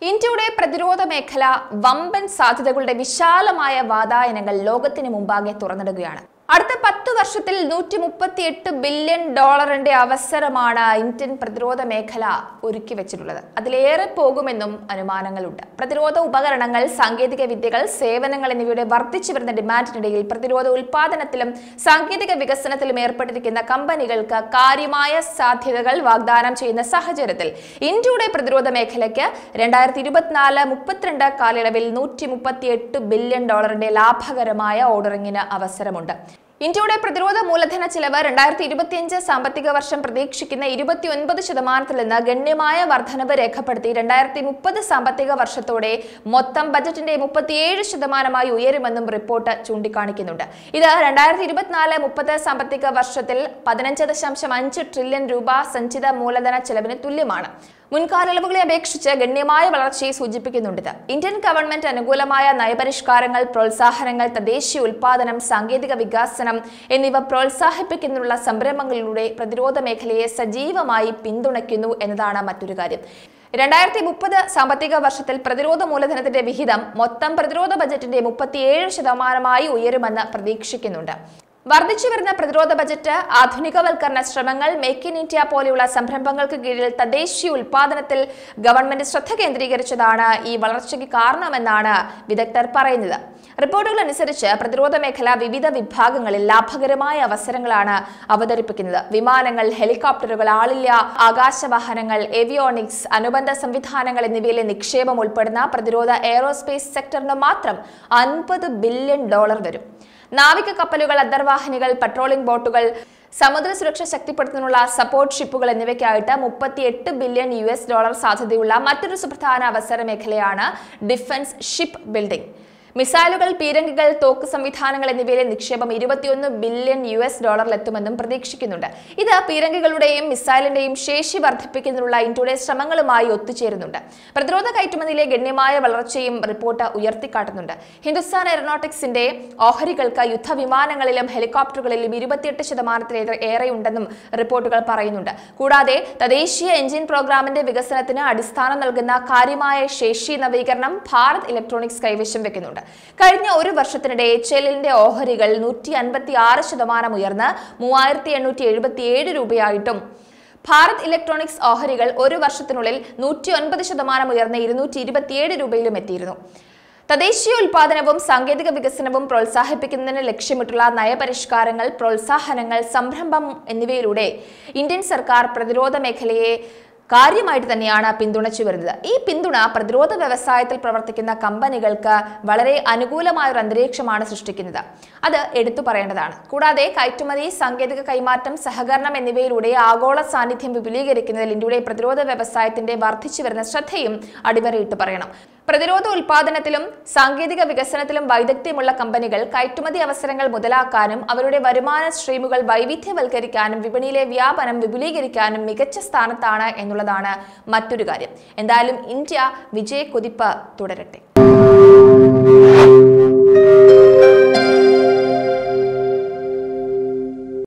ഇന്ത്യയുടെ പ്രതിരോധ മേഖല വമ്പൻ സാധ്യതകളുടെ വിശാലമായ വാതായനങ്ങൾ ലോകത്തിന് മുമ്പാകെ തുറന്നിടുകയാണ് അടുത്ത പത്ത് വർഷത്തിൽ നൂറ്റി മുപ്പത്തി എട്ട് ബില്യൺ ഡോളറിന്റെ അവസരമാണ് ഇന്ത്യൻ പ്രതിരോധ മേഖല ഒരുക്കി വെച്ചിട്ടുള്ളത് അതിലേറെ പോകുമെന്നും അനുമാനങ്ങളുണ്ട് പ്രതിരോധ ഉപകരണങ്ങൾ സാങ്കേതിക വിദ്യകൾ സേവനങ്ങൾ എന്നിവയുടെ വർദ്ധിച്ചു വരുന്ന ഡിമാൻഡിനിടയിൽ പ്രതിരോധ ഉൽപാദനത്തിലും സാങ്കേതിക വികസനത്തിലും ഏർപ്പെട്ടിരിക്കുന്ന കമ്പനികൾക്ക് കാര്യമായ സാധ്യതകൾ വാഗ്ദാനം ചെയ്യുന്ന സാഹചര്യത്തിൽ ഇന്ത്യയുടെ പ്രതിരോധ മേഖലയ്ക്ക് രണ്ടായിരത്തി ഇരുപത്തിനാല് മുപ്പത്തിരണ്ട് കാലയളവിൽ നൂറ്റി മുപ്പത്തി എട്ട് ബില്യൺ ഡോളറിന്റെ ലാഭകരമായ ഓർഡറിംഗിന് അവസരമുണ്ട് ഇന്ത്യയുടെ പ്രതിരോധ മൂലധന ചിലവ് രണ്ടായിരത്തി ഇരുപത്തിയഞ്ച് സാമ്പത്തിക വർഷം പ്രതീക്ഷിക്കുന്ന ഇരുപത്തിയൊൻപത് ശതമാനത്തിൽ നിന്ന് ഗണ്യമായ വർധനവ് രേഖപ്പെടുത്തി രണ്ടായിരത്തി മുപ്പത് സാമ്പത്തിക വർഷത്തോടെ മൊത്തം ബജറ്റിന്റെ മുപ്പത്തിയേഴ് ശതമാനമായി ഉയരുമെന്നും റിപ്പോർട്ട് ചൂണ്ടിക്കാണിക്കുന്നുണ്ട് ഇത് രണ്ടായിരത്തി ഇരുപത്തിനാല് മുപ്പത് സാമ്പത്തിക വർഷത്തിൽ പതിനഞ്ച് ദശാംശം അഞ്ച് ട്രില്യൺ രൂപ സഞ്ചിത മൂലധന ചെലവിന് തുല്യമാണ് മുൻകാലയളവുകളെ അപേക്ഷിച്ച് ഗണ്യമായ വളർച്ചയെ സൂചിപ്പിക്കുന്നുണ്ട് ഇന്ത്യൻ ഗവൺമെന്റ് അനുകൂലമായ നയപരിഷ്കാരങ്ങൾ പ്രോത്സാഹനങ്ങൾ തദ്ദേശീയ ഉൽപാദനം സാങ്കേതിക വികസനം എന്നിവ പ്രോത്സാഹിപ്പിക്കുന്നതിനുള്ള സംരംഭങ്ങളിലൂടെ പ്രതിരോധ മേഖലയെ സജീവമായി പിന്തുണയ്ക്കുന്നു എന്നതാണ് മറ്റൊരു കാര്യം രണ്ടായിരത്തി മുപ്പത് സാമ്പത്തിക വർഷത്തിൽ പ്രതിരോധ മൂലധനത്തിന്റെ വിഹിതം മൊത്തം പ്രതിരോധ ബജറ്റിന്റെ മുപ്പത്തിയേഴ് ശതമാനമായി ഉയരുമെന്ന് പ്രതീക്ഷിക്കുന്നുണ്ട് വർദ്ധിച്ചു വരുന്ന പ്രതിരോധ ബജറ്റ് ആധുനികവൽക്കരണ ശ്രമങ്ങൾ മേക്ക് ഇൻ ഇന്ത്യ പോലെയുള്ള സംരംഭങ്ങൾക്ക് കീഴിൽ തദ്ദേശീയ ഉൽപാദനത്തിൽ ഗവൺമെന്റ് ശ്രദ്ധ കേന്ദ്രീകരിച്ചതാണ് ഈ വളർച്ചയ്ക്ക് കാരണമെന്നാണ് വിദഗ്ധർ പറയുന്നത് റിപ്പോർട്ടുകൾ അനുസരിച്ച് പ്രതിരോധ മേഖല വിവിധ വിഭാഗങ്ങളിൽ ലാഭകരമായ അവസരങ്ങളാണ് അവതരിപ്പിക്കുന്നത് വിമാനങ്ങൾ ഹെലികോപ്റ്ററുകൾ ആളില്ല ആകാശവാഹനങ്ങൾ ഏവിയോണിക്സ് അനുബന്ധ സംവിധാനങ്ങൾ എന്നിവയിലെ നിക്ഷേപം ഉൾപ്പെടുന്ന പ്രതിരോധ എയറോസ്പേസ് സെക്ടറിന് മാത്രം അൻപത് ബില്യൺ ഡോളർ വരും നാവിക കപ്പലുകൾ അന്തർവാഹിനികൾ പട്രോളിംഗ് ബോട്ടുകൾ സമുദ്ര സുരക്ഷ ശക്തിപ്പെടുത്തുന്നതിനുള്ള സപ്പോർട്ട് ഷിപ്പുകൾ എന്നിവയ്ക്കായിട്ട് മുപ്പത്തിയെട്ട് ബില്യൺ യു എസ് ഡോളർ സാധ്യതയുള്ള മറ്റൊരു സുപ്രധാന അവസര മേഖലയാണ് ഡിഫൻസ് ഷിപ്പ് ബിൽഡിംഗ് മിസൈലുകൾ പീരങ്കികൾ തോക്ക് സംവിധാനങ്ങൾ എന്നിവയിലെ നിക്ഷേപം ഇരുപത്തിയൊന്ന് ബില്യൺ യു എസ് ഡോളറിലെത്തുമെന്നും പ്രതീക്ഷിക്കുന്നുണ്ട് ഇത് പീരങ്കികളുടെയും മിസൈലിന്റെയും ശേഷി വർദ്ധിപ്പിക്കുന്നതിനുള്ള ഇന്ത്യയുടെ ശ്രമങ്ങളുമായി ഒത്തുചേരുന്നുണ്ട് പ്രതിരോധ കയറ്റുമതിയിലെ ഗണ്യമായ വളർച്ചയും റിപ്പോർട്ട് ഉയർത്തിക്കാട്ടുന്നുണ്ട് ഹിന്ദുസ്ഥാൻ എയറോനോട്ടിക്സിന്റെ ഓഹരികൾക്ക് യുദ്ധവിമാനങ്ങളിലും ഹെലികോപ്റ്ററുകളിലും ഇരുപത്തിയെട്ട് ശതമാനത്തിലേറെ ഏറെയുണ്ടെന്നും റിപ്പോർട്ടുകൾ പറയുന്നുണ്ട് കൂടാതെ തദ്ദേശീയ എഞ്ചിൻ പ്രോഗ്രാമിന്റെ വികസനത്തിന് അടിസ്ഥാനം നൽകുന്ന കാര്യമായ ശേഷി നവീകരണം ഭാരത് ഇലക്ട്രോണിക്സ് കൈവശം വെക്കുന്നുണ്ട് കഴിഞ്ഞ ഒരു വർഷത്തിനിടെ എച്ച് എല്ലിന്റെ ഓഹരികൾ നൂറ്റി അൻപത്തി ആറ് ശതമാനം ഉയർന്ന് മൂവായിരത്തി എണ്ണൂറ്റി എഴുപത്തി ഏഴ് രൂപയായിട്ടും ഭാരത് ഇലക്ട്രോണിക്സ് ഓഹരികൾ ഒരു വർഷത്തിനുള്ളിൽ നൂറ്റി ഒൻപത് ശതമാനം ഉയർന്ന് ഇരുന്നൂറ്റി ഇരുപത്തിയേഴ് രൂപയിലും എത്തിയിരുന്നു തദ്ദേശീയ ഉൽപാദനവും സാങ്കേതിക വികസനവും പ്രോത്സാഹിപ്പിക്കുന്നതിന് ലക്ഷ്യമിട്ടുള്ള നയപരിഷ്കാരങ്ങൾ പ്രോത്സാഹനങ്ങൾ സംരംഭം എന്നിവയിലൂടെ ഇന്ത്യൻ സർക്കാർ പ്രതിരോധ മേഖലയെ കാര്യമായിട്ട് തന്നെയാണ് പിന്തുണച്ചു വരുന്നത് ഈ പിന്തുണ പ്രതിരോധ വ്യവസായത്തിൽ പ്രവർത്തിക്കുന്ന കമ്പനികൾക്ക് വളരെ അനുകൂലമായ ഒരു അന്തരീക്ഷമാണ് സൃഷ്ടിക്കുന്നത് അത് എടുത്തു പറയേണ്ടതാണ് കൂടാതെ കയറ്റുമതി സാങ്കേതിക കൈമാറ്റം സഹകരണം എന്നിവയിലൂടെ ആഗോള സാന്നിധ്യം വിപുലീകരിക്കുന്നതിൽ ഇന്ത്യയുടെ പ്രതിരോധ വ്യവസായത്തിന്റെ വർദ്ധിച്ചു വരുന്ന ശ്രദ്ധയും അടിവരയിട്ട് പറയണം പ്രതിരോധ ഉൽപാദനത്തിലും സാങ്കേതിക വികസനത്തിലും വൈദഗ്ധ്യമുള്ള കമ്പനികൾ കയറ്റുമതി അവസരങ്ങൾ മുതലാക്കാനും അവരുടെ വരുമാന സ്ട്രീമുകൾ വൈവിധ്യവൽക്കരിക്കാനും വിപണിയിലെ വ്യാപനം വിപുലീകരിക്കാനും മികച്ച സ്ഥാനത്താണ് എന്നുള്ളതാണ് മറ്റൊരു കാര്യം എന്തായാലും ഇന്ത്യ വിജയക്കുതിപ്പ് തുടരട്ടെ